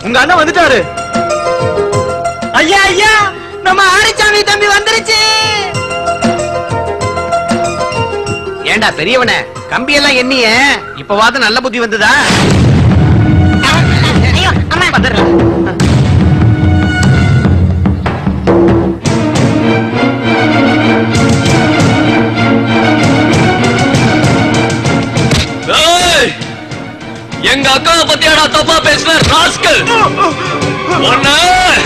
உங்க அண்ணன் வந்துட்டாரு ஐயா ஐயா நம்ம ஆரிச்சாமி தம்பி வந்துருச்சு ஏண்டா பெரியவனே கம்பி எல்லாம் எண்ணிய இப்பவாது நல்ல புத்தி வந்ததா ஐயோ அம்மா வந்துடுறேன். ஏய்! எங்க அக்காவை பத்தியாடா தப்பா பேசுன ராஸ்கல் ஒண்ணு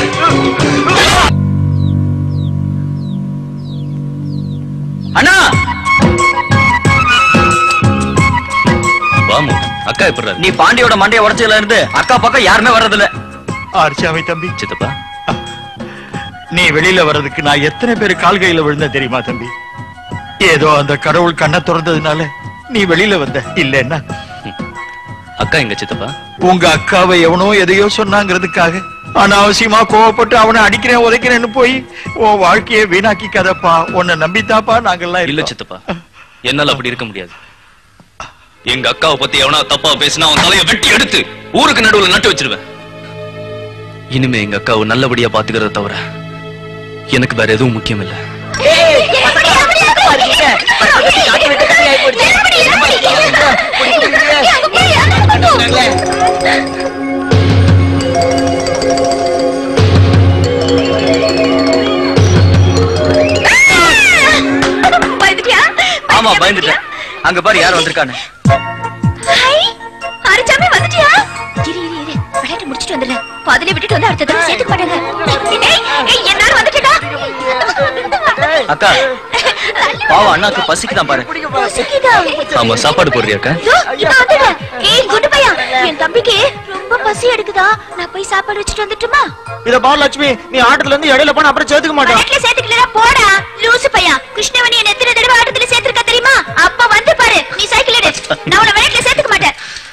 அண்ணா வாமு அக்கா எப்படி நீ பாண்டியோட மண்டைய உடச்சதுல இருந்து அக்கா பக்கம் யாருமே வர்றதில்ல ஆர்ச்சாமி தம்பி சித்தப்பா நீ வெளியில வர்றதுக்கு நான் எத்தனை பேர் கால்கையில விழுந்தேன் தெரியுமா தம்பி ஏதோ அந்த கடவுள் கண்ணை திறந்ததுனால நீ வெளியில வந்த இல்லன்னா அக்கா எங்க சித்தப்பா உங்க அக்காவை எவனோ எதையோ சொன்னாங்கிறதுக்காக அனாவசியமா கோவப்பட்டு அவனை அடிக்கிறேன் உதைக்கிறேன்னு போய் உன் வாழ்க்கையை வீணாக்கிக்காதப்பா உன்னை நம்பித்தாப்பா நாங்கெல்லாம் இல்ல இருக்கோம். சித்தப்பா என்னால அப்படி இருக்க முடியாது எங்க அக்காவை பத்தி எவனா தப்பா பேசினா அவன் தலைய வெட்டி எடுத்து ஊருக்கு நடுவுல நட்டு வச்சிருவேன் இனிமே எங்க அக்காவை நல்லபடியா பாத்துக்கிறத தவிர எனக்கு வேற எதுவும் முக்கியம் இல்ல பயந்துட்டியா ஆமா பயந்துட்டேன் அங்க பாரு யார் வந்திருக்கான்னு ஹை ஹரிச்சாமி வந்துட்டியா இரு இரு இரு விளையாட்டு முடிச்சிட்டு வந்துடுறேன் பாதிலே விட்டுட்டு வந்து அடுத்த தடவை சேர்த்துக்க மாட்டாங்க ஏய் ஏய் எல்லாரும் வந்துட்டடா அக்கா பாவம் அண்ணாக்கு பசிக்குதான் பாரு பசிக்குதா ஆமா சாப்பாடு போடுறியா அக்கா இதோ, இதோ வந்துடுறேன். ஏய் குண்டு பையா என் தம்பிக்கு ரொம்ப பசி எடுக்குதா நான் போய் சாப்பாடு வச்சுட்டு வந்துட்டுமா இத பாரு லட்சுமி நீ ஆட்டத்துல இருந்து இடையில போன அப்புறம் சேர்த்துக்க மாட்டான் வழக்குல சேர்த்துக்கலனா போடா லூசு பையா கிருஷ்ணவனி என்ன எத்தனை தடவை ஆட்டத்துல சேர்த்திருக்க தெரியுமா அப்ப வந்து பாரு நீ சைக்கிள் எடு நான் உன்னை வழக்குல சேர்த்துக்க மாட்டேன்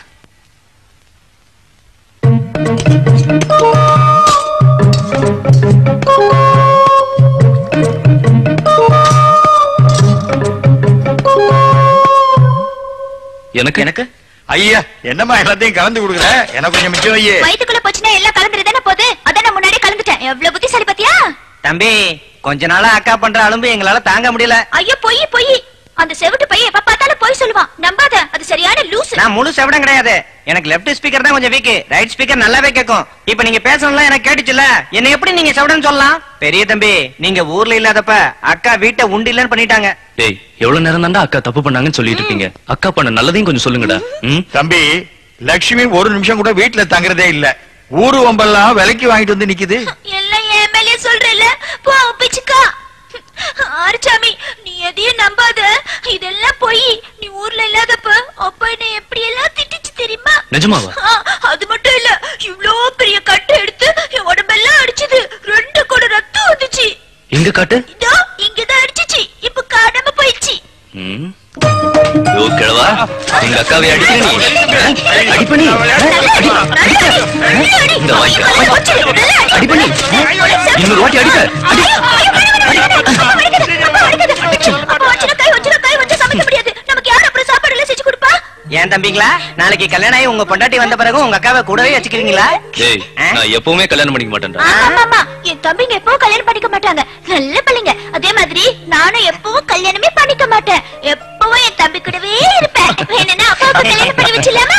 எனக்கு எனக்கு ஐயா என்னம்மா எல்லாத்தையும் கலந்து கொடுக்குற எனக்கு கொஞ்சம் மிச்சம் ஐயே வயித்துக்குள்ள போச்சுன்னா எல்லாம் கலந்துருதானே போகுது அதான் நான் முன்னாடியே கலந்துட்டேன் எவ்வளவு புத்திசாலி பாத்தியா தம்பி கொஞ்ச நாளா அக்கா பண்ற அலும்பு எங்களால தாங்க முடியல ஐயோ பொய் பொய் அந்த செவிட்டு பையன் எப்ப பார்த்தாலும் பொய் சொல்லுவான் நம்பாத அது சரியான லூசு நான் முழு செவடம் கிடையாது எனக்கு லெஃப்ட் ஸ்பீக்கர் தான் கொஞ்சம் வீக் ரைட் ஸ்பீக்கர் நல்லாவே கேட்கும் இப்ப நீங்க பேசணும்ல எனக்கு கேட்டுச்சுல என்ன எப்படி நீங்க செவடன் சொல்லலாம் பெரிய தம்பி நீங்க ஊர்ல இல்லாதப்ப அக்கா வீட்டை உண்டு இல்லன்னு பண்ணிட்டாங்க டேய் எவ்வளவு நேரம் தாண்டா அக்கா தப்பு பண்ணாங்கன்னு சொல்லிட்டு இருக்கீங்க அக்கா பண்ண நல்லதையும் கொஞ்சம் சொல்லுங்கடா ம் தம்பி லட்சுமி ஒரு நிமிஷம் கூட வீட்டுல தங்குறதே இல்ல ஊரு வம்பெல்லாம் விலைக்கு வாங்கிட்டு வந்து நிக்குது எல்லாம் என் மேலே சொல்றல போ பிச்சுக்கா ஆரிச்சாமி நீ எதையும் நம்பாத இதெல்லாம் பொய் நீ ஊர்ல இல்லாதப்ப அப்பா என்ன எப்படி எல்லாம் திட்டுச்சு தெரியுமா நிஜமாவா ஆ, அது மட்டும் இல்ல இவ்ளோ பெரிய கட்டை எடுத்து என் உடம்பெல்லாம் அடிச்சது ரெண்டு கூட ரத்தம் வந்துச்சு எங்க காட்டு இதோ இங்கதான் அடிச்சுச்சு இப்ப காணாம போயிடுச்சு ம் ஓ கிழவா எங்க அக்காவை அடிக்கிற நீ அடிப்ப நீ அடி இந்த வாங்கிக்க அடிப்ப நீ இன்னொரு வாட்டி அடிக்க அடி ஏன் தம்பிங்களா நாளைக்கு கல்யாணம் ஆகி உங்க பொண்டாட்டி வந்த பிறகு உங்க அக்காவை கூடவே வச்சுக்கிறீங்களா டேய் நான் எப்பவுமே கல்யாணம் பண்ணிக்க மாட்டேன்டா என் தம்பிங்க எப்பவும் கல்யாணம் பண்ணிக்க மாட்டாங்க நல்ல பிள்ளைங்க அதே மாதிரி நானும் எப்பவும் கல்யாணமே பண்ணிக்க மாட்டேன் எப்பவும் என் தம்பி கூடவே இருப்பேன் என்னன்னா அப்பாவுக்கு கல்யாணம் பண்ணி வச்சிடலாமா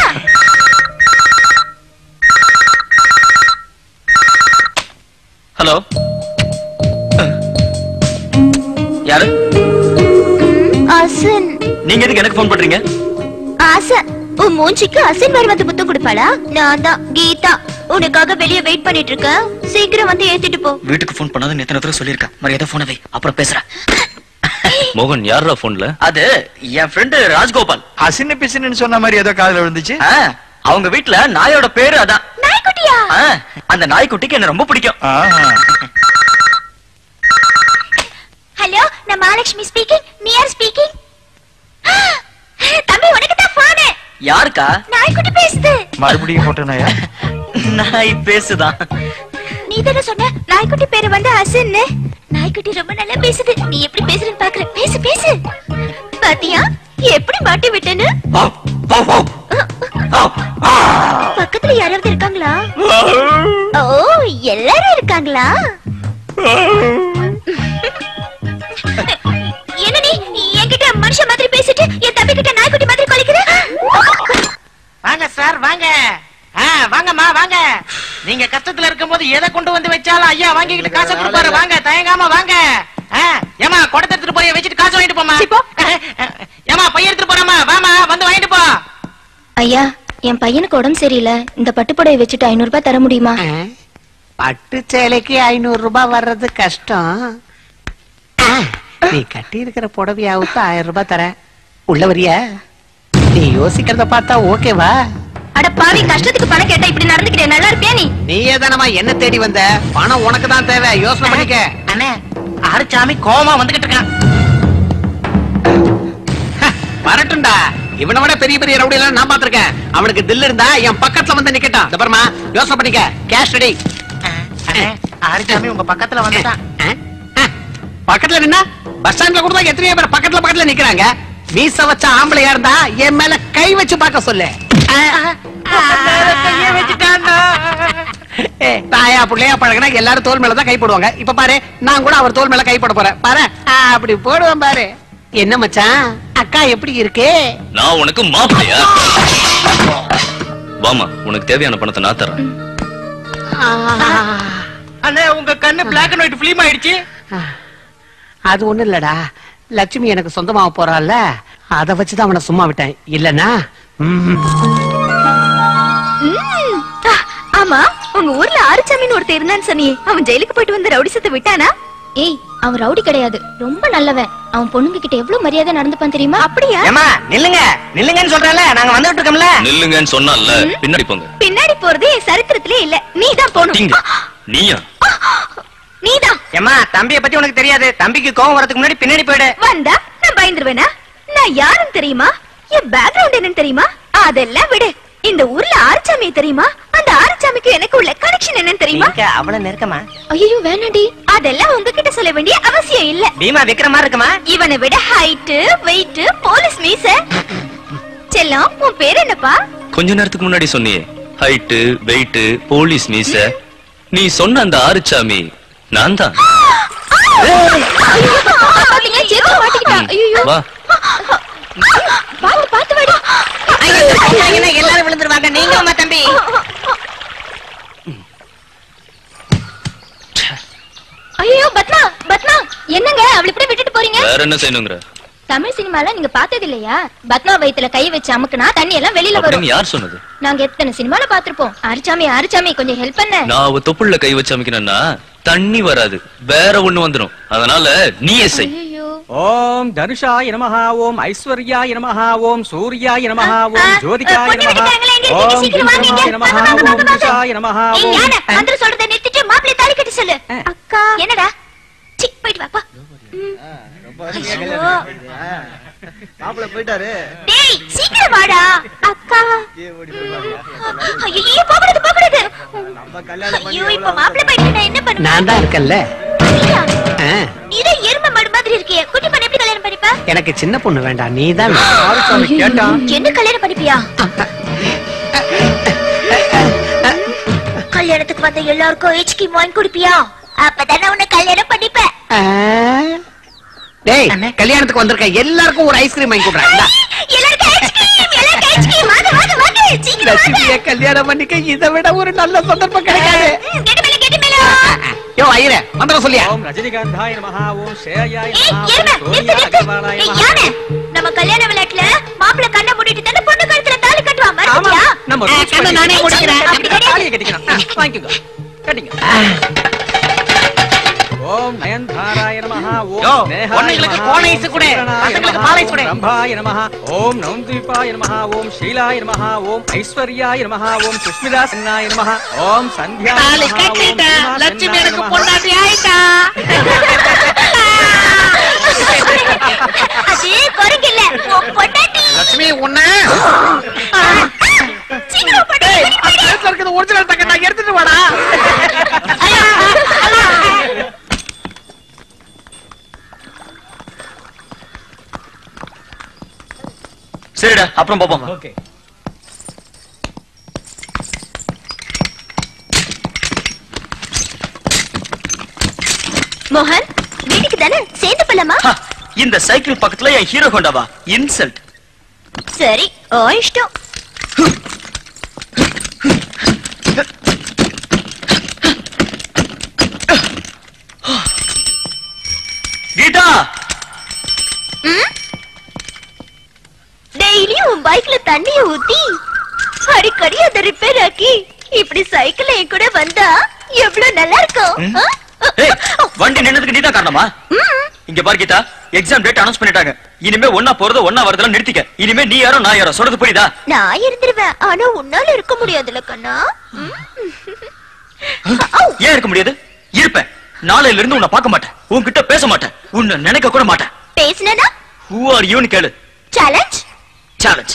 ஹலோ யாரு அசன் நீங்க எதுக்கு எனக்கு ஃபோன் பண்றீங்க ஆசை உன் மூஞ்சிக்கு அசன் வேற வந்து முத்தம் கொடுப்பாளா நான் தான் கீதா உனக்காக வெளிய வெயிட் பண்ணிட்டு இருக்கேன் சீக்கிரம் வந்து ஏத்திட்டு போ வீட்டுக்கு ஃபோன் பண்ணாத எத்தனை தடவை சொல்லிருக்கேன் மரியாதை போன வை அப்புறம் பேசுறேன் மோகன் யாரா போன்ல அது என் ஃப்ரெண்டு ராஜ்கோபால் அசின்னு பிசின்னு சொன்ன மாதிரி ஏதோ காதுல விழுந்துச்சு ஆ, அவங்க வீட்ல நாயோட பேரு அதான் நாய்க்குட்டியா ஆ, அந்த நாய்க்குட்டிக்கு என்ன ரொம்ப பிடிக்கும் ஆஹா. ஹலோ நான் மகாலட்சுமி ஸ்பீக்கிங் நீ யார் ஸ்பீக்கிங் தம்பி உனக்கு தான் போனு யாருக்கா நாய்க்குட்டி பேசுது மறுபடியும் போட்டனாயா நாய் பேசுதான் நீ தானே சொன்ன நாய்க்குட்டி பேரு வந்து அசன்னு நாய்க்குட்டி ரொம்ப நல்லா பேசுது நீ எப்படி பேசுறன்னு பாக்குற பேசு பேசு பாத்தியா எப்படி மாட்டி விட்டேன்னு வாவ், வாவ், வாவ். வாவ். பக்கத்துல யாராவது இருக்காங்களா ஓ எல்லாரும் இருக்காங்களா என்ன நீ என்கிட்ட மனுஷ மாதிரி பேசிட்டு என் தம்பி கிட்ட நாய்க்குட்டி மாதிரி கொலைக்கிற வாங்க சார் வாங்க ஆ, வாங்கம்மா வாங்க நீங்க கஷ்டத்துல இருக்கும்போது எதை கொண்டு வந்து வச்சாலும் ஐயா வாங்கிக்கிட்டு காசை கொடுப்பாரு வாங்க தயங்காம வாங்க ஆ, ஏம்மா குடத்தை எடுத்துட்டு போய் வச்சுட்டு காசு வாங்கிட்டு போமா ஏமா பைய எடுத்துட்டு போறாமா வாமா வந்து வாங்கிட்டு போ ஐயா என் பையனுக்கு உடம்பு சரியில்லை இந்த பட்டுப்புடவை வச்சுட்டு ஐநூறு ரூபாய் தர முடியுமா பட்டு சேலைக்கு ஐநூறு ரூபாய் வர்றது கஷ்டம் ஆ, நீ கட்டி இருக்கிற புடவையாவுக்கு ஆயிரம் ரூபாய் தரேன் உள்ள வரியா நீ யோசிக்கிறத பார்த்தா ஓகேவா அட பாவி கஷ்டத்துக்கு பணம் கேட்டா இப்படி நடந்துக்கிட்டே நல்லா இருப்பியா நீ நீயே தானமா என்ன தேடி வந்த பணம் உனக்கு தான் தேவை யோசனை பண்ணிக்க அண்ணே ஆறுச்சாமி கோமா வந்துகிட்டு இருக்கான் வரட்டும்டா இவனை விட பெரிய பெரிய ரவுடி எல்லாம் நான் பாத்திருக்கேன் அவனுக்கு தில் இருந்தா என் பக்கத்துல வந்து நிக்கட்டான் இந்த பாருமா யோசனை பண்ணிக்க கேஷ் ரெடி ஆ, அண்ணே ஆறுச்சாமி உங்க பக்கத்துல வந்துட்டான் பக்கத்துல நின்னா பஸ் ஸ்டாண்ட்ல கூட தான் எத்தனையோ பேர் பக்கத்துல பக்கத்துல நிக்கிறாங்க மீச வச்ச ஆம்பளையா இருந்தா என் மேல கை வச்சு பார்க்க சொல்லு கையை வச்சுட்டான்டா. ஏய், தாயா புள்ளையா பழகினா எல்லாரும் தோல் மேல தான் கை போடுவாங்க இப்ப பாரு நான் கூட அவர் தோல் மேல கை போட போறேன் பாரு ஆ, அப்படி போடுவேன் பாரு என்ன மச்சான் அக்கா எப்படி இருக்கு நான் உனக்கு மாப்பிளையா வாமா உனக்கு தேவையான பணத்தை நான் தரேன் அண்ணே உங்க கண்ணு பிளாக் அண்ட் ஒயிட் பிலிம் ஆயிடுச்சு அது ஒண்ணு இல்லடா லட்சுமி எனக்கு சொந்தமாக போறாள்ல அத வச்சுதான் அவனை சும்மா விட்டேன் இல்லனா ம். ம். ஆ, ஆமா உங்க ஊர்ல ஆறுச்சாமின்னு ஒருத்தர் இருந்தான்னு சொன்னியே அவன் ஜெயிலுக்கு போயிட்டு வந்து ரவுடி சத்து விட்டானா ஏய் அவன் ரவுடி கிடையாது ரொம்ப நல்லவன் அவன் பொண்ணுங்க கிட்ட எவ்வளவு மரியாதை நடந்துப்பான் தெரியுமா அப்படியா ஏமா நில்லுங்க நில்லுங்கன்னு சொல்றேன்ல நாங்க வந்துட்டு இருக்கோம்ல நில்லுங்கன்னு சொன்னால பின்னாடி போங்க பின்னாடி போறது என் சரித்திரத்திலே இல்ல நீதான் போகணும் டீங்க. நீயா நீதான் ஏமா தம்பிய பத்தி உனக்கு தெரியாது தம்பிக்கு கோவம் வரதுக்கு முன்னாடி பின்னாடி போயிடு வந்தா நான் பயந்துருவேனா நான் யாருன்னு தெரியுமா என் பேக்ரவுண்ட் என்னன்னு தெரியுமா அதெல்லாம் விடு இந்த ஊர்ல ஆறுச்சாமி தெரியுமா அந்த ஆறுச்சாமிக்கு எனக்கு உள்ள கனெக்ஷன் என்னன்னு தெரியுமா நீங்க அவ்வளவு நெருக்கமா ஐயோ வேணாடி அதெல்லாம் உங்ககிட்ட சொல்ல வேண்டிய அவசியம் இல்ல பீமா விக்ரமா இருக்குமா இவனை விட ஹைட் வெயிட் போலீஸ் மீச செல்லம் உன் பேர் என்னப்பா கொஞ்ச நேரத்துக்கு முன்னாடி சொன்னியே ஹைட்டு வெயிட் போலீஸ் மீச நீ சொன்ன அந்த ஆறுச்சாமி நான் தான் பாத்தீங்க, ஜெயில மாட்டிக்கிட்டா. ஐயையோ. வா பாத்து, பாத்து வாடி. எல்லாரும் விழுந்துருவாங்க நீங்க அம்மா தம்பி ஐயோ பத்மா பத்மா என்னங்க அவளை இப்படி விட்டுட்டு போறீங்க வேற என்ன செய்யணுங்கிற தமிழ் சினிமால நீங்க பார்த்தது இல்லையா பத்மா வயித்துல கை வச்சு அமுக்குனா தண்ணி எல்லாம் வெளியில வரும் அப்படின்னு யார் சொன்னது நாங்க எத்தனை சினிமால பாத்திருப்போம் அரிச்சாமி அரிச்சாமி கொஞ்சம் ஹெல்ப் பண்ண நான் அவ தொப்புள்ள கை வச்சு அமைக்கிறேன்னா தண்ணி வராது வேற ஒண்ணு வந்துடும் அதனால நீ செய் ஐயோ ஓம் தனுஷாய நமஹ ஓம் ஐஸ்வர்யாய நமஹ ஓம் சூர்யாய நமஹ ஆ, ஓம் ஜோதிகாய பொண்ணு நமஹ வீட்டுக்காரங்களே, எங்க இருக்கீங்க? ஓம் சீக்கிரம் வாங்க இங்க. விக்ரமாய நமஹ வாங்க, வாங்க, ஓம் வாங்க, வாங்க. குஷாய நமஹ ஏய், ஓம் யானை, மந்திரம் சொல்றதை நிறுத்திட்டு மாப்பிள்ளை தாலி கட்டி சொல்லு அக்கா என்னடா சி, போயிட்டு வாப்பா டேய் சீக்கிரம் வாடா அக்கா ஐயோ போகக்கூடாது போகக்கூடாது ஐயோ இப்ப மாப்பிள்ளை போயிட்டு நான் என்ன பண்ணுவேன் நான் தான் இருக்கேன்ல நீயா? ஆ, இதே எருமை மாடு மாதிரி இருக்கே குட்டி பண்ண எப்படி கல்யாணம் பண்ணிப்ப எனக்கு சின்ன பொண்ணு வேண்டாம் நீ தான் ஆறுசாமி கேட்டான் என்ன கல்யாணம் பண்ணிப்பியா கல்யாணத்துக்கு வந்த எல்லாருக்கும் ஹெச்கி வாங்கி கொடுப்பியா அப்பதானே உன்னை கல்யாணம் பண்ணிப்பேன் டேய் கல்யாணத்துக்கு வந்திருக்க எல்லாருக்கும் ஒரு ஐஸ்கிரீம் வாங்கி கொடுறேன் இந்தா. எல்லாருக்கும் ஐஸ்கிரீம் எல்லாருக்கும் ஐஸ்கிரீம் வாங்க வாங்க வாங்க சீக்கிரம் வாங்க லட்சுமிய கல்யாணம் பண்ணிக்க இதை விட ஒரு நல்ல சந்தர்ப்பம் கிடைக்காது ம், கெட்டி மேல கெட்டி மேல யோ ஐயரே மந்திரம் சொல்லியா ஓம் ரஜினிகாந்தாய நமஹ ஓம் ஸ்ரேயாய ஏய் நமஹ எருமை ஓம் நிறுத்து சூர்யா நிறுத்து அகர்வாலாய ஏய் நமஹ யானை நம்ம கல்யாண விளையாட்டுல மாப்பிள்ளை கண்ணை மூடிட்டு தானே பொண்ணு கழுத்துல தாலி கட்டுவா மறந்துட்டியா நம்ம ஆ, rules கண்ணை படி. நானே மூடிக்கிறேன் அப்படி கிடையாது தாலியை கட்டிக்கணும் ஆ, வாங்கிக்கோங்க கட்டிங்க ஓம் நயன்தாராய நமஹ யோ, ஓம் நேஹாய பொண்ணுங்களுக்கு நமஹ, கோன் ஓம் ஐஸ் கொடு, சுந்தரனாய பசங்களுக்கு நமஹ, பால் ஐஸ் கொடு. ஓம் ரம்பாய நமஹ ஓம் நவந்தீபாய நமஹ ஓம் ஷீலாய நமஹ ஓம் ஐஸ்வர்யாய நமஹ ஓம் சுஷ்மிதா சென்னாய நமஹ ஓம் சந்தியா தாலி நமஹ, ஓம் கட்டிட்டேன் சீமா லட்சுமி சென்னாய எனக்கு நமஹ. பொண்டாட்டி ஆயிட்டா அது குரங்கு இல்ல உன் பொண்டாட்டி லட்சுமி உன்ன சீக்கிரம் பொண்டாட்டி இருக்குது ஒரிஜினல் தக்க நான் எடுத்துட்டு வாடா சரிடா அப்புறம் பாப்போம் மோகன் வீட்டுக்கு தானே சேர்ந்து போலாமா ஹா, இந்த சைக்கிள் பக்கத்துல என் ஹீரோ ஹோண்டாவா இன்சல்ட் சரி ஓ இஷ்டம் கீதா டெய்லியும் உன் பைக்ல தண்ணிய ஊத்தி அடிக்கடி அதை ரிப்பேர் ஆக்கி இப்படி சைக்கிள் என் கூட வந்தா எவ்வளவு நல்லா இருக்கும் ஆ? ஏய் வண்டி நின்னதுக்கு நீ தான் காரணமா ம். இங்க பாரு கீதா எக்ஸாம் டேட் அனௌன்ஸ் பண்ணிட்டாங்க இனிமே ஒன்னா போறது ஒன்னா வரதுல நிறுத்திக்க இனிமே நீ யாரோ நான் யாரோ சொல்றது புரியுதா நான் இருந்துருவேன் ஆனா உன்னால இருக்க முடியாதுல கண்ணா ம். ஏன் இருக்க முடியாது இருப்பேன் நாளையில இருந்து உன்னை பார்க்க மாட்டேன் உன்கிட்ட பேச மாட்டேன் உன்னை நினைக்க கூட மாட்டேன் பேசுனேனா ஹூ ஆர் யூன்னு கேளு challenge challenge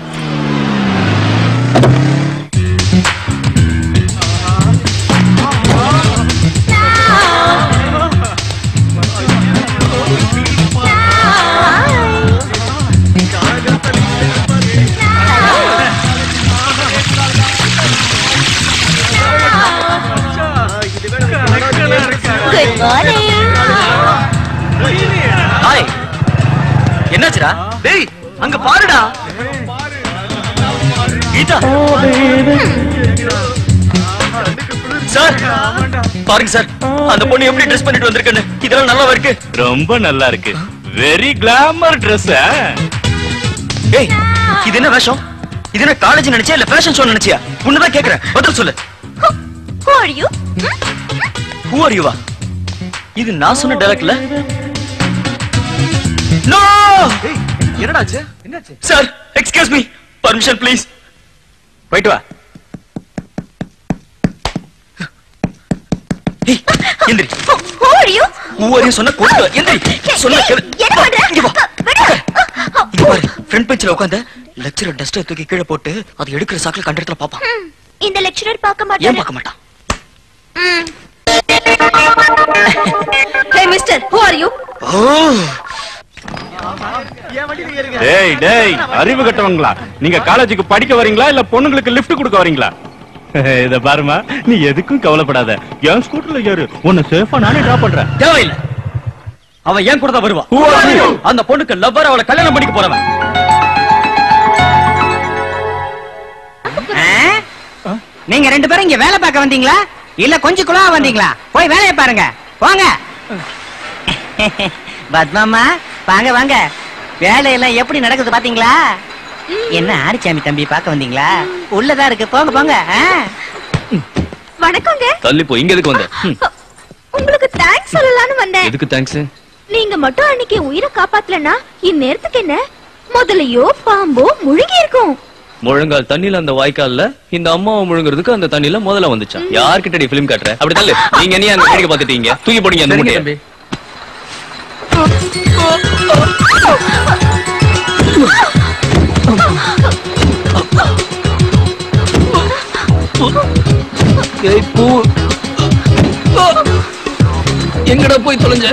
good morning hi என்னாச்சுடா டேய் அங்க பாருடா கீதா சார் பாருங்க சார் அந்த பொண்ணு எப்படி ட்ரெஸ் பண்ணிட்டு வந்திருக்குன்னு இதெல்லாம் நல்லா இருக்கு ரொம்ப நல்லா இருக்கு வெரி கிளாமர் Dress ஏய் இது என்ன வேஷம் இது என்ன காலேஜ் நினைச்சியா இல்ல ஃபேஷன் ஷோ நினைச்சியா உன்னதான் கேக்குறேன் பதில் சொல்லு Who are you? Who are யூவா இது நான் சொன்ன டைலாக்ல நோ என்னடாச்சு என்னாச்சு sir excuse me permission please போயிட்டு வா ஏய் எந்திரி Who are you? Who are you சொன்ன கொண்டு எந்திரி சொன்ன கேளு என்ன பண்ற? இங்க வா விடு. இங்க பாரு ஃப்ரண்ட் பெஞ்சில உட்கார்ந்து லெக்சரர் டஸ்ட் தூக்கி கீழே போட்டு அது எடுக்கிற சாக்குல கண்ட இடத்துல பாப்பான் ம், இந்த லெக்சரர் பார்க்க ஏன் மாட்டாரு பார்க்க மாட்டான் ம். Hey mister, who are you? ஓ டேய் டேய் அறிவு கட்டவங்களா நீங்க காலேஜுக்கு படிக்க வரீங்களா இல்ல பொண்ணுங்களுக்கு லிஃப்ட் கொடுக்க வரீங்களா இத பாருமா நீ எதுக்கும் கவலைப்படாத என் ஸ்கூட்டர்ல ஏறு உன்னை சேஃபா நானே டிராப் பண்றேன் தேவையில்லை அவன் ஏன் கூட தான் வருவான் Who are you? அந்த பொண்ணுக்கு லவ்வர் அவளை கல்யாணம் பண்ணிக்க போறவன் நீங்க ரெண்டு பேரும் இங்க வேலை பார்க்க வந்தீங்களா இல்ல கொஞ்சம் குழா வந்தீங்களா போய் வேலையை பாருங்க போங்க பத்மாமா வாங்க வாங்க வேலையெல்லாம் எப்படி நடக்குது பாத்தீங்களா என்ன ஆரிச்சாமி தம்பி பார்க்க வந்தீங்களா உள்ளதா இருக்கு போங்க போங்க ஆ? வணக்கங்க தள்ளி போ இங்க எதுக்கு வந்த ம், உங்களுக்கு தேங்க்ஸ் சொல்லலாம்னு வந்தேன் எதுக்கு தேங்க்ஸ் நீங்க மட்டும் அன்னைக்கு உயிரை காப்பாத்தலனா இந்நேரத்துக்கு என்ன முதலையோ பாம்போ முழுகி இருக்கும் முழங்கால் தண்ணில அந்த வாய்க்கால்ல இந்த அம்மாவை முழுங்குறதுக்கு அந்த தண்ணில முதல்ல வந்துச்சான் யார்கிட்ட நீ பிலிம் காட்டுற அப்படி தள்ளு நீங்க நீ அங்க வேடிக்கை பாத்துட்டீங்க தூக்கி போடுங்க அந்த சரிங்க முட்டைய தம்பி ஏய், பூ எங்கடா போய் தொலைஞ்ச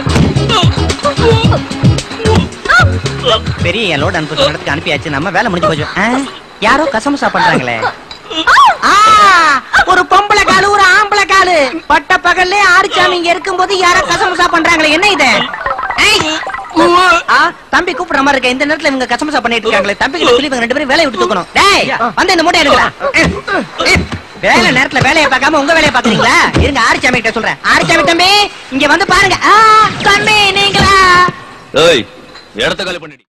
பெரிய லோட் அனுப்ப இடத்துக்கு அனுப்பியாச்சு நம்ம வேலை முடிஞ்சு போச்சு ஆ? யாரோ கசமசா பண்றாங்களே ஆ, ஒரு பொம்பளை காலு ஒரு ஆம்பளை காலு பட்ட பகல்ல ஆறுச்சாமி இங்க இருக்கும்போது யாரோ கசமசா பண்றாங்களே என்ன இது ஏய். ஆ, தம்பி கூப்பிடுற மாதிரி இருக்க இந்த நேரத்துல இவங்க கசமசா பண்ணிட்டு இருக்காங்களே தம்பி கிட்ட சொல்லி இவங்க ரெண்டு பேரும் வேலையை விட்டு தூக்கணும் டேய் வந்து இந்த மூட்டை எடுக்கலாம் வேலை நேரத்துல வேலையை பார்க்காம உங்க வேலையை பாக்குறீங்களா இருங்க ஆறுச்சாமி கிட்ட சொல்றேன் ஆறுச்சாமி தம்பி இங்க வந்து பாருங்க ஆ, தம்பி நீங்களா ஏய் இடத்த காலி பண்ணிடி